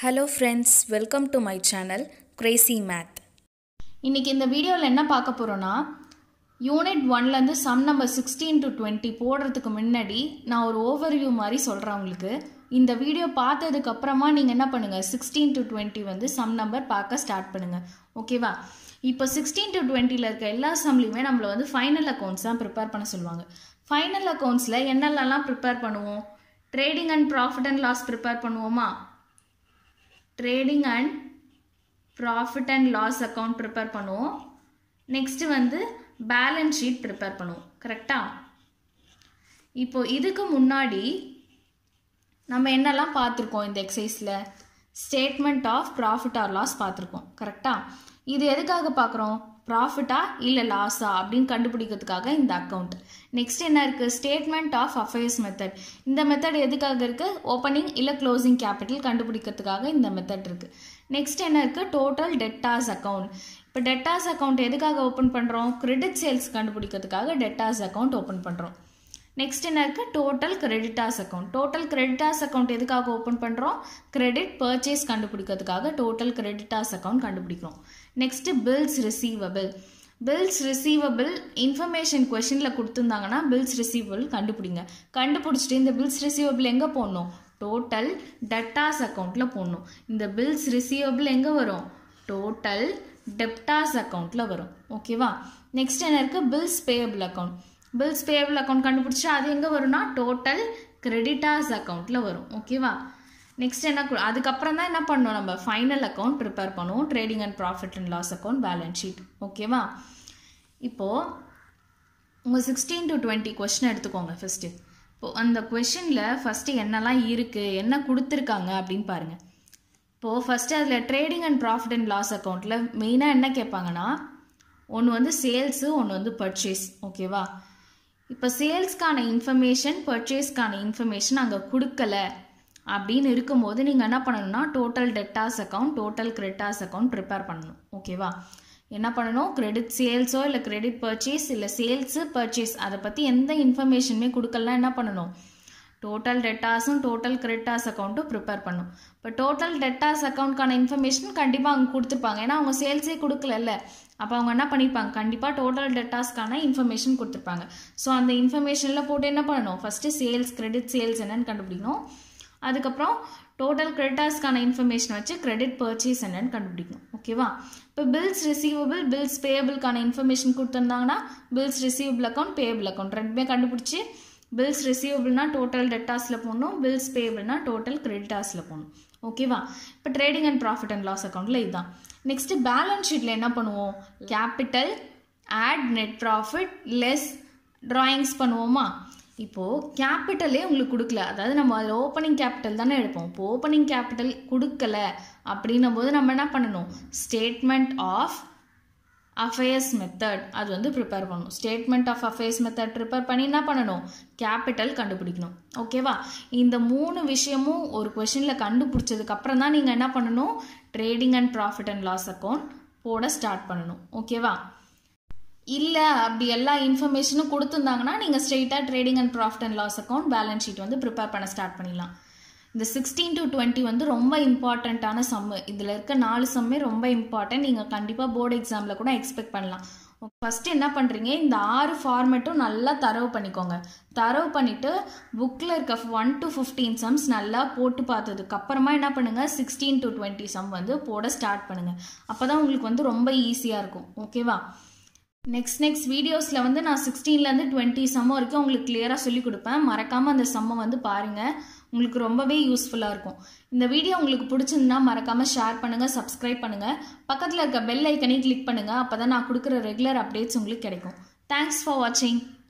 hello friends welcome to my channel crazy math இன்னைக்கு இந்த வீடியோவில் என்ன பார்க்க போகிறோன்னா யூனிட் ஒன்லேருந்து sum number sixteen to twenty போடுறதுக்கு முன்னாடி நான் ஒரு ஓவர்வியூ மாதிரி சொல்கிறேன் உங்களுக்கு இந்த வீடியோ பார்த்ததுக்கு அப்புறமா நீங்கள் என்ன பண்ணுங்கள் சிக்ஸ்டீன் டு டுவெண்ட்டி வந்து சம் நம்பர் பார்க்க ஸ்டார்ட் பண்ணுங்கள் ஓகேவா இப்போ சிக்ஸ்டீன் டு டுவெண்ட்டியில் இருக்க எல்லா சம்லையுமே நம்மளை வந்து ஃபைனல் அக்கௌண்ட்ஸ் தான் ப்ரிப்பேர் பண்ண சொல்லுவாங்க ஃபைனல் அக்கௌண்ட்ஸில் என்னென்னலாம் ப்ரிப்பேர் பண்ணுவோம் trading and profit and loss prepare பண்ணுவோமா trading and profit and loss account prepare பண்ணுவோம் நெக்ஸ்ட்டு வந்து பேலன்ஸ் ஷீட் ப்ரிப்பேர் பண்ணுவோம் கரெக்டாக இப்போ இதுக்கு முன்னாடி நம்ம என்னெல்லாம் பார்த்துருக்கோம் இந்த எக்ஸசைஸில் statement of profit or loss பார்த்துருக்கோம் கரெக்டாக இது எதுக்காக பார்க்குறோம் ப்ராஃபிட்டா இல்லை லாஸா அப்படின்னு கண்டுபிடிக்கிறதுக்காக இந்த அக்கௌண்ட் நெக்ஸ்ட் என்ன இருக்குது ஸ்டேட்மெண்ட் ஆஃப் அஃபேர்ஸ் மெத்தட் இந்த மெத்தட் எதுக்காக இருக்குது ஓப்பனிங் இல்லை க்ளோசிங் கேபிட்டல் கண்டுபிடிக்கிறதுக்காக இந்த மெத்தட் இருக்குது நெக்ஸ்ட் என்ன இருக்குது டோட்டல் டெட்டாஸ் அக்கௌண்ட் இப்போ டெட்டாஸ் அக்கௌண்ட் எதுக்காக ஓப்பன் பண்ணுறோம் கிரெடிட் சேல்ஸ் கண்டுபிடிக்கிறதுக்காக டெட்டாஸ் அக்கௌண்ட் ஓப்பன் பண்ணுறோம் நெக்ஸ்ட் என்ன இருக்குது total creditors account total creditors account எதுக்காக ஓப்பன் பண்ணுறோம் கிரெடிட் பர்ச்சேஸ் கண்டுபிடிக்கிறதுக்காக டோட்டல் கிரெடிட்டாஸ் அக்கௌண்ட் கண்டுபிடிக்கிறோம் next bills receivable bills receivable information கொஷினில் கொடுத்துருந்தாங்கன்னா பில்ஸ் ரிசீவபிள் கண்டுபிடிங்க கண்டுபிடிச்சிட்டு இந்த பில்ஸ் ரிசீவபிள் எங்கே போடணும் டோட்டல் டெட்டாஸ் அக்கௌண்ட்டில் போடணும் இந்த பில்ஸ் ரிசீவபிள் எங்கே வரும் டோட்டல் டெப்டாஸ் அக்கௌண்ட்டில் வரும் ஓகேவா நெக்ஸ்ட் என்ன இருக்குது bills payable account bills payable account கண்டுபிடிச்சா அது எங்கே வரும்னா டோட்டல் கிரெடிட்டாஸ் அக்கௌண்ட்டில் வரும் ஓகேவா நெக்ஸ்ட் என்ன கு- அதுக்கப்புறம் தான் என்ன பண்ணணும் நம்ம ஃபைனல் அக்கௌண்ட் ப்ரிப்பேர் பண்ணுவோம் trading and profit and loss account balance sheet ஓகேவா இப்போது உங்கள் சிக்ஸ்டீன் டு டுவெண்ட்டி கொஷின் எடுத்துக்கோங்க ஃபஸ்ட்டு இப்போது அந்த கொஷினில் ஃபஸ்ட்டு என்னெல்லாம் இருக்குது என்ன கொடுத்துருக்காங்க அப்படின்னு பாருங்கள் இப்போது ஃபஸ்ட்டு அதில் trading and profit and loss அக்கௌண்ட்டில் மெயினாக என்ன கேட்பாங்கன்னா ஒன்று வந்து சேல்ஸு ஒன்று வந்து பர்ச்சேஸ் ஓகேவா இப்போ சேல்ஸ்க்கான இன்ஃபர்மேஷன் பர்ச்சேஸ்க்கான இன்ஃபர்மேஷன் அங்கே கொடுக்கல அப்படின்னு இருக்கும்போது நீங்கள் என்ன பண்ணணும்னா total debtors account total creditors account prepare பண்ணணும் ஓகேவா என்ன பண்ணணும் கிரெடிட் சேல்ஸோ இல்லை கிரெடிட் பர்ச்சேஸ் இல்லை சேல்ஸு பர்ச்சேஸ் அதை பற்றி எந்த இன்ஃபர்மேஷனுமே கொடுக்கலாம் என்ன பண்ணணும் டோட்டல் டெட்டாஸும் டோட்டல் கிரெட்டாஸ் அக்கௌண்ட்டும் ப்ரிப்பேர் பண்ணும் இப்போ டோட்டல் டெட்டாஸ் அக்கௌண்ட்கான இன்ஃபர்மேஷன் கண்டிப்பாக அவங்க கொடுத்துருப்பாங்க ஏன்னா அவங்க சேல்ஸே கொடுக்கலல்ல அப்போ அவங்க என்ன பண்ணியிருப்பாங்க கண்டிப்பாக டோட்டல் டெட்டாஸ்க்கான இன்ஃபர்மேஷன் கொடுத்துருப்பாங்க ஸோ அந்த இன்ஃபர்மேஷனில் போட்டு என்ன பண்ணணும் ஃபஸ்ட்டு சேல்ஸ் கிரெடிட் சேல்ஸ் என்னன்னு கண்டுபிடிக்கணும் அதுக்கப்புறம் டோட்டல் கிரெடிட்டாஸ்க்கான இன்ஃபர்மேஷன் வச்சு கிரெடிட் பர்ச்சேஸ் என்னன்னு கண்டுபிடிக்கணும் ஓகேவா இப்போ பில்ஸ் ரிசீவபிள் பில்ஸ் பேயபிள்கான இன்ஃபர்மேஷன் கொடுத்துருந்தாங்கன்னா bills receivable account payable account ரெண்டுமே கண்டுபிடிச்சி பில்ஸ் ரிசீவபிள்னா டோட்டல் டெட்டாஸில் போடணும் பில்ஸ் பேயபிள்னா டோட்டல் கிரெடிட்டாஸில் போடணும் ஓகேவா இப்போ trading and profit and loss அக்கௌண்ட்டில் இதுதான் நெக்ஸ்ட்டு பேலன்ஸ் ஷீட்டில் என்ன பண்ணுவோம் capital add net profit less drawings பண்ணுவோமா இப்போது கேபிட்டலே உங்களுக்கு கொடுக்கல அதாவது நம்ம அதில் ஓப்பனிங் கேபிட்டல் தானே எடுப்போம் இப்போ ஓப்பனிங் கேபிட்டல் கொடுக்கல அப்படின்னும் போது நம்ம என்ன பண்ணணும் ஸ்டேட்மெண்ட் ஆஃப் அஃபேர்ஸ் மெத்தட் அது வந்து ப்ரிப்பேர் பண்ணணும் statement of affairs method prepare பண்ணி என்ன பண்ணணும் கேபிட்டல் கண்டுபிடிக்கணும் ஓகேவா இந்த மூணு விஷயமும் ஒரு கொஷினில் கண்டுபிடிச்சதுக்கு அப்புறம் தான் நீங்கள் என்ன பண்ணணும் trading and profit and loss account போட ஸ்டார்ட் பண்ணணும் ஓகேவா இல்லை அப்படி எல்லா இன்ஃபர்மேஷனும் கொடுத்துருந்தாங்கன்னா நீங்கள் ஸ்ட்ரெயிட்டாக trading and profit and loss account balance sheet வந்து ப்ரிப்பேர் பண்ண ஸ்டார்ட் பண்ணிடலாம் இந்த சிக்ஸ்டீன் டு டுவெண்ட்டி வந்து ரொம்ப இம்பார்ட்டண்ட்டான சம்மு இதில் இருக்க நாலு சம்மே ரொம்ப இம்பார்ட்டன்ட் நீங்கள் கண்டிப்பாக போர்டு எக்ஸாமில் கூட எக்ஸ்பெக்ட் பண்ணலாம் ஃபஸ்ட்டு என்ன பண்ணுறீங்க இந்த ஆறு ஃபார்மேட்டும் நல்லா தரவு பண்ணிக்கோங்க தரவு பண்ணிவிட்டு புக்கில் இருக்க ஒன் டு ஃபிஃப்டீன் சம்ஸ் நல்லா போட்டு பார்த்ததுக்கு அப்புறமா என்ன பண்ணுங்கள் சிக்ஸ்டீன் டு டுவெண்ட்டி சம் வந்து போட ஸ்டார்ட் பண்ணுங்கள் அப்போ தான் உங்களுக்கு வந்து ரொம்ப ஈஸியாக இருக்கும் ஓகேவா நெக்ஸ்ட் நெக்ஸ்ட் வீடியோஸில் வந்து நான் சிக்ஸ்டீன்லேருந்து டுவெண்ட்டி சம்ம வரைக்கும் உங்களுக்கு கிளியராக சொல்லி கொடுப்பேன் மறக்காமல் அந்த சம்மை வந்து பாருங்கள் உங்களுக்கு ரொம்பவே யூஸ்ஃபுல்லாக இருக்கும் இந்த வீடியோ உங்களுக்கு பிடிச்சிருந்தா மறக்காமல் ஷேர் பண்ணுங்கள் சப்ஸ்கிரைப் பண்ணுங்கள் பக்கத்தில் இருக்க பெல் ஐக்கனையும் கிளிக் பண்ணுங்கள் அப்போ தான் நான் கொடுக்குற ரெகுலர் அப்டேட்ஸ் உங்களுக்கு கிடைக்கும் தேங்க்ஸ் ஃபார் வாட்சிங்